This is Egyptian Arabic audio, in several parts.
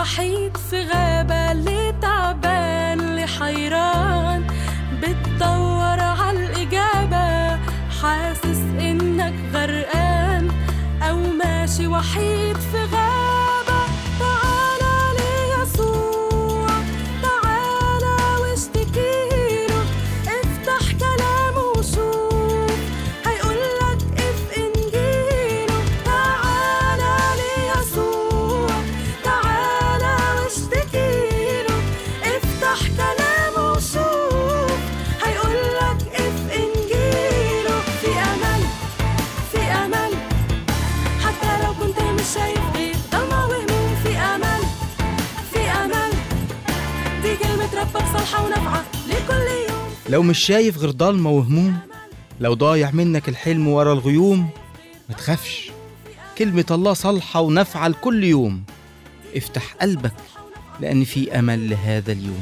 وحيد في غابة اللي تعبان اللي حيران بتدور عالإجابة حاسس إنك غرقان أو ماشي وحيد في غابة تعالى ليسوع تعالى واشتكيله افتح كلامه وشوف هيقولك اف انجيله تعالى ليسوع تعالى واشتكيله افتح كلامه وشوف هيقولك اف انجيله في امل في امل حتى لو كنت مش شايف غير ضلمة وهموم في امل في امل دي كلمة ربك صالحة ونافعة لكل يوم لو مش شايف غير ضلمة وهموم لو ضايع منك الحلم ورا الغيوم ما تخافش كلمة الله صالحة ونافعة لكل يوم افتح قلبك لأن في أمل لهذا اليوم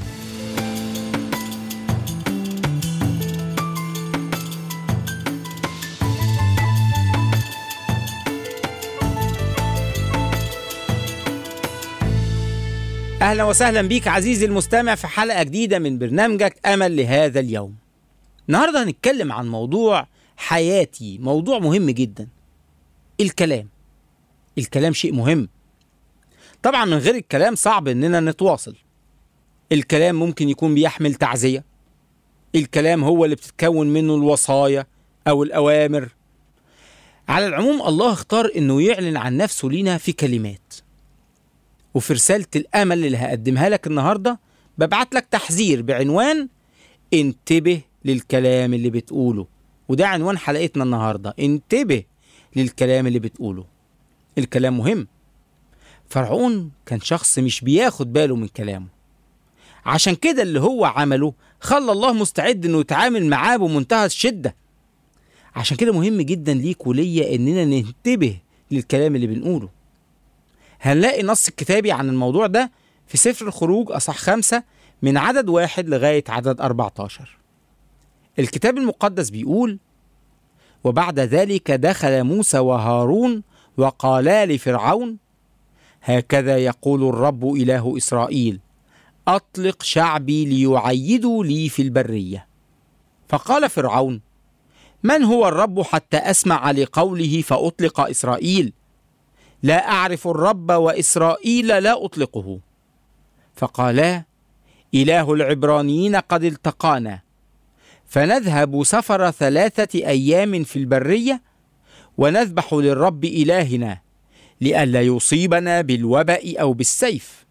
اهلا وسهلا بيك عزيزي المستمع في حلقه جديده من برنامجك امل لهذا اليوم. النهارده هنتكلم عن موضوع حياتي، موضوع مهم جدا. الكلام. الكلام شيء مهم. طبعا من غير الكلام صعب اننا نتواصل. الكلام ممكن يكون بيحمل تعزيه. الكلام هو اللي بتتكون منه الوصايا او الاوامر. على العموم الله اختار انه يعلن عن نفسه لينا في كلمات. وفي رسالة الأمل اللي هقدمها لك النهاردة ببعت لك تحذير بعنوان انتبه للكلام اللي بتقوله وده عنوان حلقتنا النهاردة انتبه للكلام اللي بتقوله الكلام مهم فرعون كان شخص مش بياخد باله من كلامه عشان كده اللي هو عمله خلى الله مستعد انه يتعامل معاه بمنتهى الشدة عشان كده مهم جدا ليك وليا اننا ننتبه للكلام اللي بنقوله هنلاقي نص الكتابي عن الموضوع ده في سفر الخروج أصح خمسة من عدد واحد لغاية عدد 14 الكتاب المقدس بيقول وبعد ذلك دخل موسى وهارون وقالا لفرعون هكذا يقول الرب إله إسرائيل أطلق شعبي ليعيدوا لي في البرية فقال فرعون من هو الرب حتى أسمع لقوله فأطلق إسرائيل لا أعرف الرب وإسرائيل لا أطلقه فقالا إله العبرانيين قد التقانا فنذهب سفر ثلاثة أيام في البرية ونذبح للرب إلهنا لئلا يصيبنا بالوباء أو بالسيف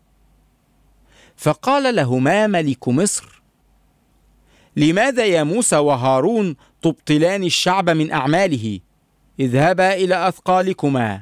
فقال لهما ملك مصر لماذا يا موسى وهارون تبطلان الشعب من أعماله اذهبا إلى أثقالكما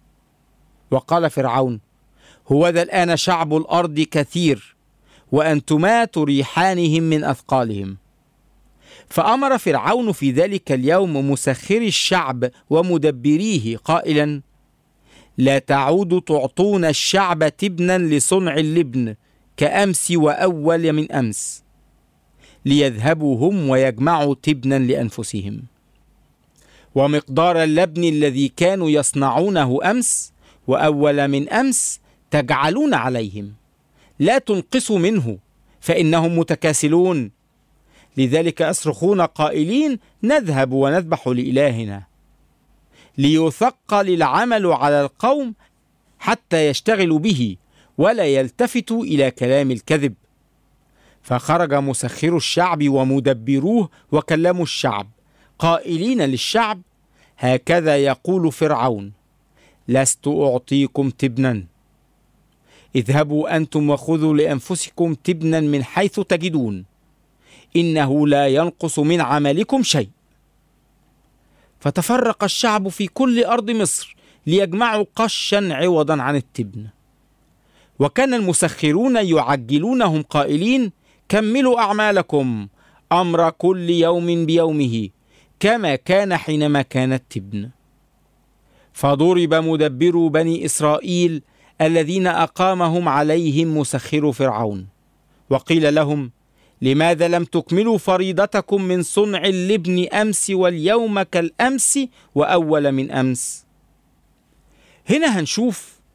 وقال فرعون هو ذا الآن شعب الأرض كثير وأنتما تريحانهم من أثقالهم فأمر فرعون في ذلك اليوم مسخري الشعب ومدبريه قائلا لا تعودوا تعطون الشعب تبنا لصنع اللبن كأمس وأول من أمس ليذهبوا هم ويجمعوا تبنا لأنفسهم ومقدار اللبن الذي كانوا يصنعونه أمس وأول من أمس تجعلون عليهم لا تنقصوا منه فإنهم متكاسلون لذلك أصرخون قائلين نذهب ونذبح لإلهنا ليثقل العمل على القوم حتى يشتغلوا به ولا يلتفتوا إلى كلام الكذب فخرج مسخر الشعب ومدبروه وكلموا الشعب قائلين للشعب هكذا يقول فرعون لست أعطيكم تبنا اذهبوا أنتم وخذوا لأنفسكم تبنا من حيث تجدون إنه لا ينقص من عملكم شيء فتفرق الشعب في كل أرض مصر ليجمعوا قشا عوضا عن التبن وكان المسخرون يعجلونهم قائلين كملوا أعمالكم أمر كل يوم بيومه كما كان حينما كان التبن فضرب مدبر بني إسرائيل الذين أقامهم عليهم مسخر فرعون وقيل لهم لماذا لم تكملوا فريضتكم من صنع اللبن أمس واليوم كالأمس وأول من أمس هنا هنشوف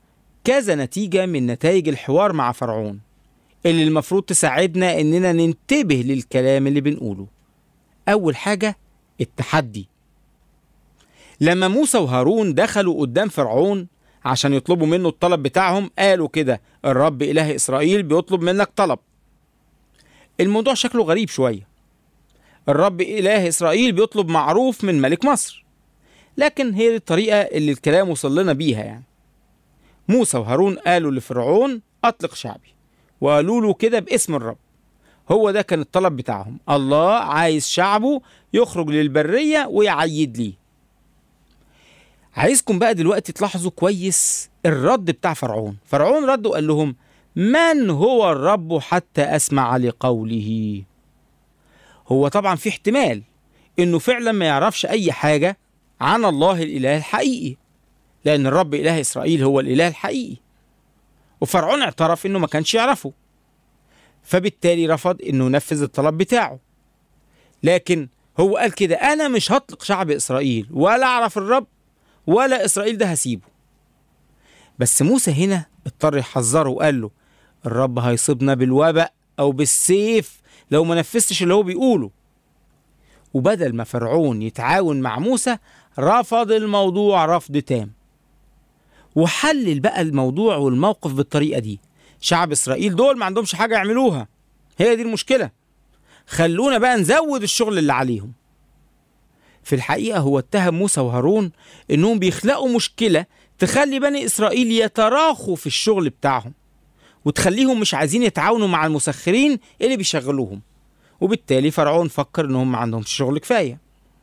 كذا نتيجة من نتائج الحوار مع فرعون اللي المفروض تساعدنا إننا ننتبه للكلام اللي بنقوله أول حاجة التحدي لما موسى وهارون دخلوا قدام فرعون عشان يطلبوا منه الطلب بتاعهم قالوا كده الرب إله إسرائيل بيطلب منك طلب الموضوع شكله غريب شوية الرب إله إسرائيل بيطلب معروف من ملك مصر لكن هي دي الطريقة اللي الكلام وصل لنا بيها يعني موسى وهارون قالوا لفرعون أطلق شعبي وقالوا له كده باسم الرب هو ده كان الطلب بتاعهم الله عايز شعبه يخرج للبرية ويعيد ليه عايزكم بقى دلوقتي تلاحظوا كويس الرد بتاع فرعون فرعون رد وقال لهم من هو الرب حتى أسمع لقوله هو طبعا في احتمال انه فعلا ما يعرفش اي حاجة عن الله الاله الحقيقي لان الرب اله اسرائيل هو الاله الحقيقي وفرعون اعترف انه ما كانش يعرفه فبالتالي رفض انه ينفذ الطلب بتاعه لكن هو قال كده انا مش هطلق شعب اسرائيل ولا اعرف الرب ولا اسرائيل ده هسيبه بس موسى هنا اضطر يحذره وقال له الرب هيصيبنا بالوباء او بالسيف لو ما نفذتش اللي هو بيقوله وبدل ما فرعون يتعاون مع موسى رفض الموضوع رفض تام وحلل بقى الموضوع والموقف بالطريقه دي شعب اسرائيل دول ما عندهمش حاجه يعملوها هي دي المشكله خلونا بقى نزود الشغل اللي عليهم في الحقيقه هو اتهم موسى وهارون انهم بيخلقوا مشكله تخلي بني اسرائيل يتراخوا في الشغل بتاعهم وتخليهم مش عايزين يتعاونوا مع المسخرين اللي بيشغلوهم وبالتالي فرعون فكر انهم ما عندهمش شغل كفايه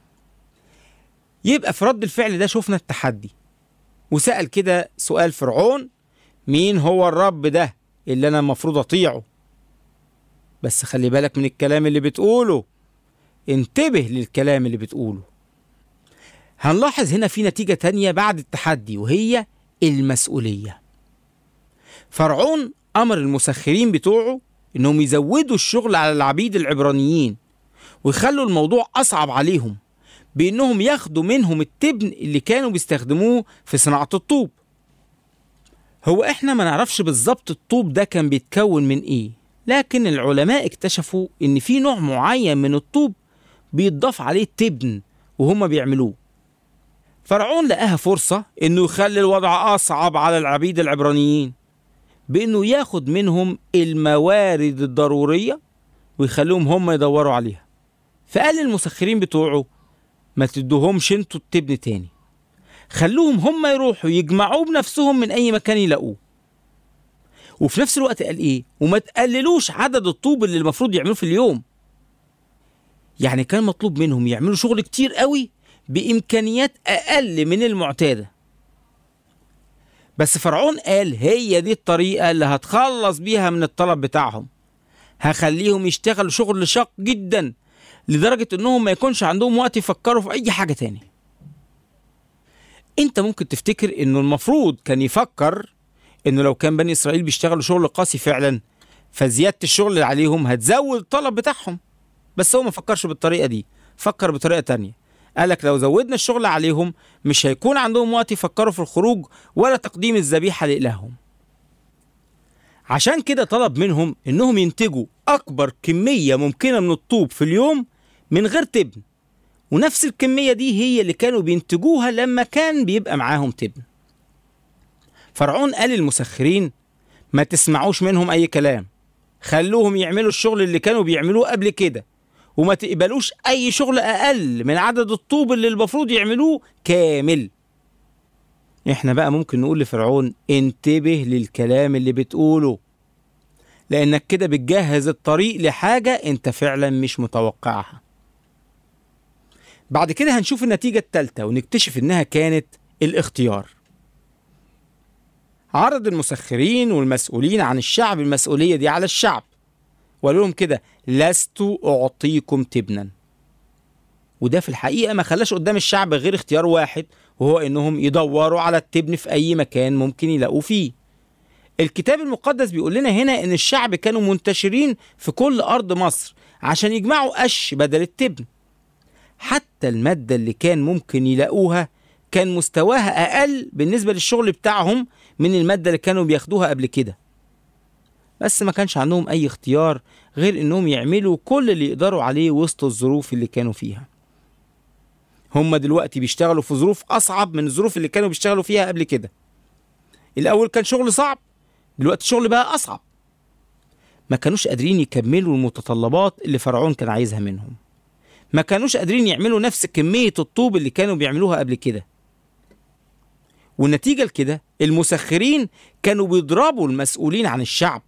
يبقى في رد الفعل ده شفنا التحدي وسأل كده سؤال فرعون مين هو الرب ده اللي انا المفروض اطيعه بس خلي بالك من الكلام اللي بتقوله انتبه للكلام اللي بتقوله هنلاحظ هنا في نتيجة تانية بعد التحدي وهي المسؤولية فرعون أمر المسخرين بتوعه إنهم يزودوا الشغل على العبيد العبرانيين ويخلوا الموضوع أصعب عليهم بإنهم ياخدوا منهم التبن اللي كانوا بيستخدموه في صناعة الطوب هو إحنا ما نعرفش بالظبط الطوب ده كان بيتكون من إيه لكن العلماء اكتشفوا إن في نوع معين من الطوب بيتضاف عليه التبن وهما بيعملوه فرعون لقاها فرصة إنه يخلي الوضع أصعب على العبيد العبرانيين بإنه ياخد منهم الموارد الضرورية ويخليهم هم يدوروا عليها فقال للمسخرين بتوعه ما تدوهمش انتوا التبن تاني خلوهم هم يروحوا يجمعوه بنفسهم من أي مكان يلاقوه وفي نفس الوقت قال إيه وما تقللوش عدد الطوب اللي المفروض يعملوه في اليوم يعني كان مطلوب منهم يعملوا شغل كتير قوي بإمكانيات أقل من المعتادة بس فرعون قال هي دي الطريقة اللي هتخلص بيها من الطلب بتاعهم هخليهم يشتغلوا شغل شاق جدا لدرجة انهم ما يكونش عندهم وقت يفكروا في اي حاجة تاني انت ممكن تفتكر انه المفروض كان يفكر انه لو كان بني اسرائيل بيشتغلوا شغل قاسي فعلا فزيادة الشغل اللي عليهم هتزود الطلب بتاعهم بس هو ما فكرش بالطريقة دي فكر بطريقة تانية قالك لو زودنا الشغل عليهم مش هيكون عندهم وقت يفكروا في الخروج ولا تقديم الذبيحة لإلههم عشان كده طلب منهم إنهم ينتجوا أكبر كمية ممكنة من الطوب في اليوم من غير تبن ونفس الكمية دي هي اللي كانوا بينتجوها لما كان بيبقى معاهم تبن فرعون قال للمسخرين ما تسمعوش منهم أي كلام خلوهم يعملوا الشغل اللي كانوا بيعملوه قبل كده وما تقبلوش اي شغل اقل من عدد الطوب اللي المفروض يعملوه كامل احنا بقى ممكن نقول لفرعون انتبه للكلام اللي بتقوله لانك كده بتجهز الطريق لحاجة انت فعلا مش متوقعها بعد كده هنشوف النتيجة التالتة ونكتشف انها كانت الاختيار عرض المسخرين والمسؤولين عن الشعب المسؤولية دي على الشعب وقالوا لهم كده لست أعطيكم تبنا وده في الحقيقة ما خلاش قدام الشعب غير اختيار واحد وهو إنهم يدوروا على التبن في أي مكان ممكن يلاقوه فيه الكتاب المقدس بيقول لنا هنا إن الشعب كانوا منتشرين في كل أرض مصر عشان يجمعوا قش بدل التبن حتى المادة اللي كان ممكن يلاقوها كان مستواها أقل بالنسبة للشغل بتاعهم من المادة اللي كانوا بياخدوها قبل كده بس ما كانش عندهم أي اختيار غير إنهم يعملوا كل اللي يقدروا عليه وسط الظروف اللي كانوا فيها هم دلوقتي بيشتغلوا في ظروف أصعب من الظروف اللي كانوا بيشتغلوا فيها قبل كده الأول كان شغل صعب دلوقتي الشغل بقى أصعب ما كانوش قادرين يكملوا المتطلبات اللي فرعون كان عايزها منهم ما كانوش قادرين يعملوا نفس كمية الطوب اللي كانوا بيعملوها قبل كده والنتيجة لكده المسخرين كانوا بيضربوا المسؤولين عن الشعب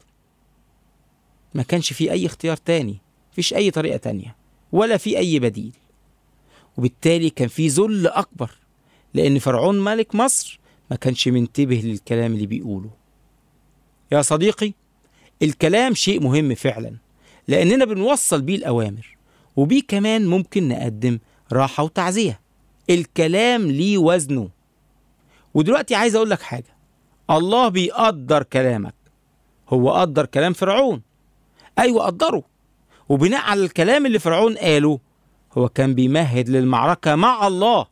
ما كانش في أي اختيار تاني مفيش أي طريقة تانية ولا في أي بديل وبالتالي كان في ذل أكبر لأن فرعون ملك مصر ما كانش منتبه للكلام اللي بيقوله يا صديقي الكلام شيء مهم فعلا لأننا بنوصل بيه الأوامر وبيه كمان ممكن نقدم راحة وتعزية الكلام ليه وزنه ودلوقتي عايز أقول لك حاجة الله بيقدر كلامك هو قدر كلام فرعون أيوة قدره وبناء على الكلام اللي فرعون قاله هو كان بيمهد للمعركة مع الله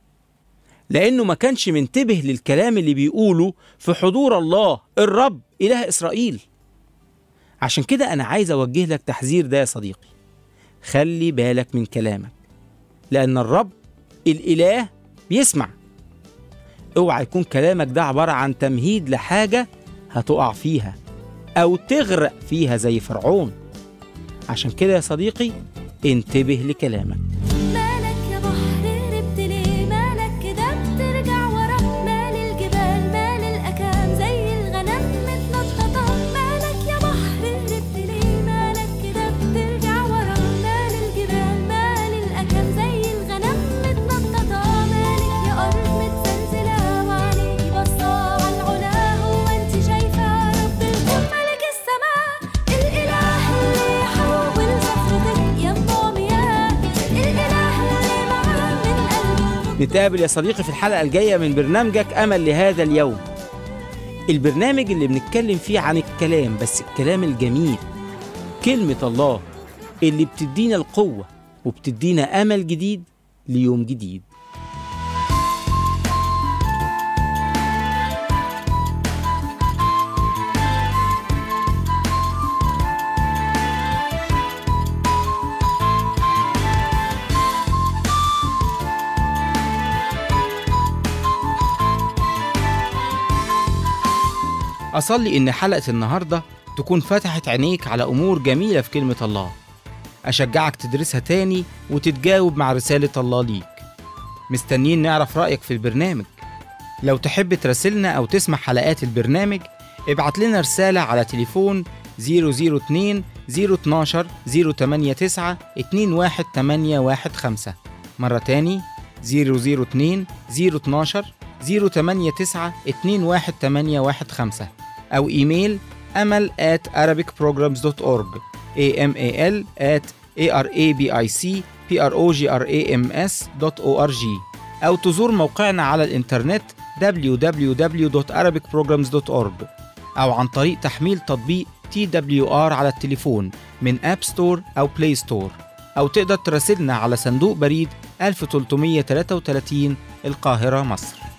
لأنه ما كانش منتبه للكلام اللي بيقوله في حضور الله الرب إله إسرائيل عشان كده أنا عايز أوجه لك تحذير ده يا صديقي خلي بالك من كلامك لأن الرب الإله بيسمع اوعى يكون كلامك ده عبارة عن تمهيد لحاجة هتقع فيها أو تغرق فيها زي فرعون عشان كده يا صديقي انتبه لكلامك مالك يا بحر هربت ليه مالك كده بترجع ورا مال الجبال مال الأكام زي الغنم متنططة مالك يا بحر هربت ليه مالك كده بترجع ورا مال الجبال مال الأكام زي الغنم متنططة مالك يا أرض متزلزلة وعليكي بصة عالعلا هو انت شايفة رب الكون ملك السماء الإله اللي يحول صخرتك ينبع مياه الإله اللي معاه من قلبه نتقابل يا صديقي في الحلقة الجاية من برنامجك أمل لهذا اليوم البرنامج اللي بنتكلم فيه عن الكلام بس الكلام الجميل كلمة الله اللي بتدينا القوة وبتدينا أمل جديد ليوم جديد أصلي إن حلقة النهاردة تكون فتحت عينيك على أمور جميلة في كلمة الله أشجعك تدرسها تاني وتتجاوب مع رسالة الله ليك مستنيين نعرف رأيك في البرنامج لو تحب تراسلنا أو تسمع حلقات البرنامج ابعت لنا رسالة على تليفون 002 012 089 21815 مرة تاني 002 012 089 21815 أو إيميل أمل at arabicprograms.org amal at arabicprograms.org أو تزور موقعنا على الإنترنت www.arabicprograms.org أو عن طريق تحميل تطبيق TWR على التليفون من أب ستور أو بلاي ستور أو تقدر تراسلنا على صندوق بريد 1333 القاهرة مصر